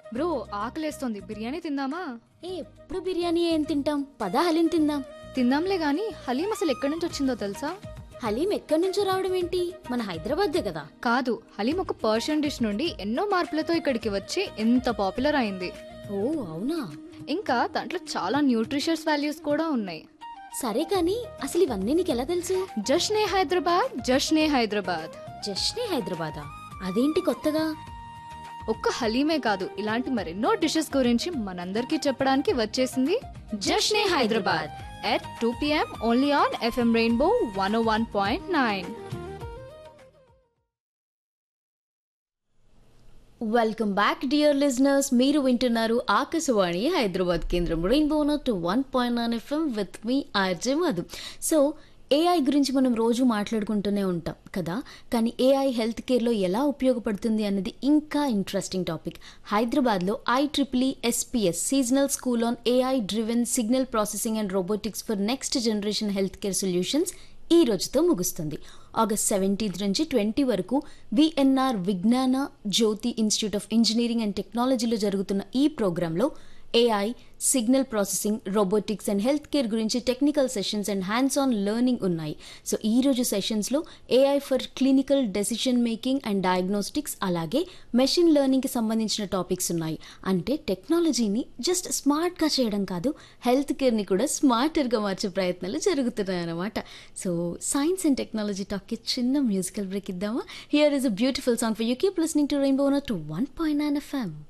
bro ఆకలేస్తోంది biryani తిందామా ఏ ఎప్పుడు బిర్యానీ ఏం తింటాం పదా హలీం తిందాం తిందాంలే గాని హలీం అసలు ఎక్కడి నుంచి వచ్చిందో తెలుసా హలీం ఎక్కడి నుంచో రావడం ఏంటి మన హైదరాబాద్దే కదా కాదు హలీం ఒక పర్షియన్ డిష్ నుండి ఎన్నో మార్పులతో ఇక్కడికి వచ్చి ఎంత పాపులర్ అయింది ఓ అవునా ఇంకా దాంట్లో చాలా న్యూట్రిషియస్ వాల్యూస్ కూడా ఉన్నాయి సరే కానీ అసలు ఇవన్నీ నీకు ఎలా తెలుసు జష్నే హైదరాబాద్ జష్నే హైదరాబాద్ జస్ట్నే హైదరాబాదా అదేంటి కొత్తగా ఒక్క హలీమే కాదు ఇలాంటి మరెన్నో డిషెస్ గురించి మనందరికీ చెప్పడానికి వచ్చేసింది Jashne Hyderabad at two PM only on FM rainbow one one point nine welcome back dear listeners మీరు వింటున్నారు ఆకాశవాణి హైదరాబాద్ కేంద్రం rainbow two one point nine FM with మీ ఆర్జే మధు సో ఏఐ గురించి మనం రోజు మాట్లాడుకుంటూనే ఉంటాం కదా కానీ ఏఐ హెల్త్ కేర్లో ఎలా ఉపయోగపడుతుంది అన్నది ఇంకా ఇంట్రెస్టింగ్ టాపిక్ హైదరాబాద్లో I triple SPS seasonal school on AI driven signal processing and robotics for next generation health care solutions ఈ రోజుతో ముగుస్తుంది ఆగస్ట్ సెవెంటీన్త్ నుంచి ట్వంటీ వరకు VNR Vignana Jyothi institute of engineering and టెక్నాలజీలో జరుగుతున్న ఈ ప్రోగ్రాంలో AI signal processing robotics and health care గురించి technical sessions and hands on learning ఉన్నాయి సో ఈ రోజు సెషన్స్లో AI for clinical decision making and diagnostics అలాగే మెషిన్ లెర్నింగ్కి సంబంధించిన టాపిక్స్ ఉన్నాయి అంటే టెక్నాలజీని జస్ట్ స్మార్ట్గా చేయడం కాదు హెల్త్ కేర్ని కూడా స్మార్టర్గా మార్చే ప్రయత్నాలు జరుగుతున్నాయి అన్నమాట సో సైన్స్ అండ్ టెక్నాలజీ టాక్కి చిన్న మ్యూజికల్ బ్రేక్ ఇద్దామా here is a beautiful song for you keep listening to rainbow two one point nine FM